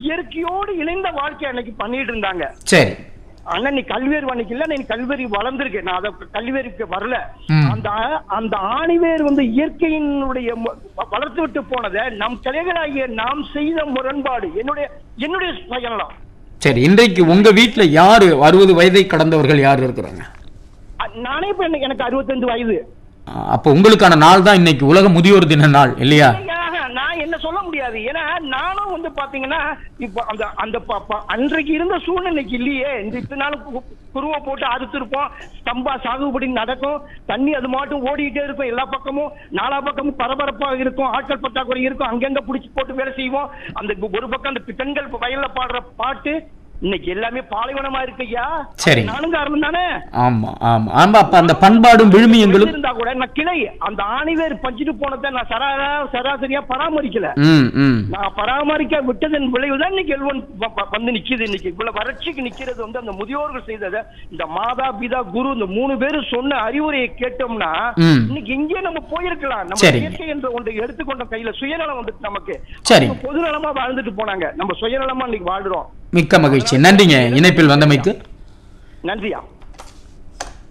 இயற்கையோடு இணைந்த வாழ்க்கை அன்னைக்கு பண்ணிட்டு இருந்தாங்க சரி ஆனா நீ கல்வியறிவு அன்னைக்கு இல்ல நீ கல்வியறி வளர்ந்துருக்கு நான் அதை கல்வியறிவுக்கு வரல ம். அந்த அந்த ஆணிவேர் வந்து இயற்கையினுடைய மு- வளர்த்து விட்டு போனதை நம் கலைகளாகிய நாம் செய்த முரண்பாடு என்னுடைய என்னுடைய பயணம் சரி இன்றைக்கு உங்க வீட்ல யாரு அறுபது வயதை கடந்தவர்கள் யார் இருக்கிறாங்க அ- நானே இப்ப எனக்கு எனக்கு அறுபத்தஞ்சு வயது அஹ் அப்போ உங்களுக்கான நாள் தான் இன்னைக்கு உலக முதியோர் தின நாள் இல்லையா ஆஹா, நான் என்ன சொல்ல முடியாது ஏன்னா நானும் வந்து பாத்தீங்கன்னா இப்போ அந்த அந்த ப- ப- அன்றைக்கு இருந்த சூழ்நிலைக்கு இல்லையே இந்த இத்தனை நாள் கு- குருவை போட்டு அறுத்திருப்போம் ஸ்தம்பா சாகுபடி நடக்கும் தண்ணி அது மாட்டும் ஓடிட்டே இருக்கும் எல்லா பக்கமும் நாலா பக்கமும் பரபரப்பாக இருக்கும் ஆட்கள் பற்றாக்குறை இருக்கும் அங்கங்க புடிச்சு போட்டு வேலை செய்வோம் அந்த கு- ஒரு பக்கம் அந்த பெண்கள் வயல்ல பாடுற பாட்டு இன்னைக்கு எல்லாமே பாலைவனமா இருக்கு ஐயா சரி. நானும் காரணம் தானே ஆமா ஆமா ஆமா அப்ப அந்த பண்பாடும் விழுமியங்களும் இருந்தா கூட நான் கிளை அந்த ஆணிவேர் பஞ்சிட்டு போனதை நான் சரா சராசரியா பராமரிக்கல ம் ம் நான் பராமரிக்க விட்டதன் விளைவுதான் இன்னைக்கு எல்வன் வ- வ- வந்து நிக்குது இன்னைக்கு இவ்வளவு வறட்சிக்கு நிக்கிறது வந்து அந்த முதியோர்கள் செய்ததை இந்த மாதா பிதா குரு இந்த மூணு பேரும் சொன்ன அறிவுரையை கேட்டோம்னா ம். இன்னைக்கு இங்கே நம்ம போயிருக்கலாம் நம்ம சரிங்க. இயற்கை என்ற ஒன்றை எடுத்துக்கொண்ட கையில சுயநலம் வந்துட்டு நமக்கு சரிங்க. அவங்க பொதுநலமா வாழ்ந்துட்டு போனாங்க நம்ம சுயநலமா இன்னைக்கு வாழ்றோம் மிக்க மகிழ்ச்சி நன்றிங்க இணைப்பில் வந்தமைக்கு நன்றியா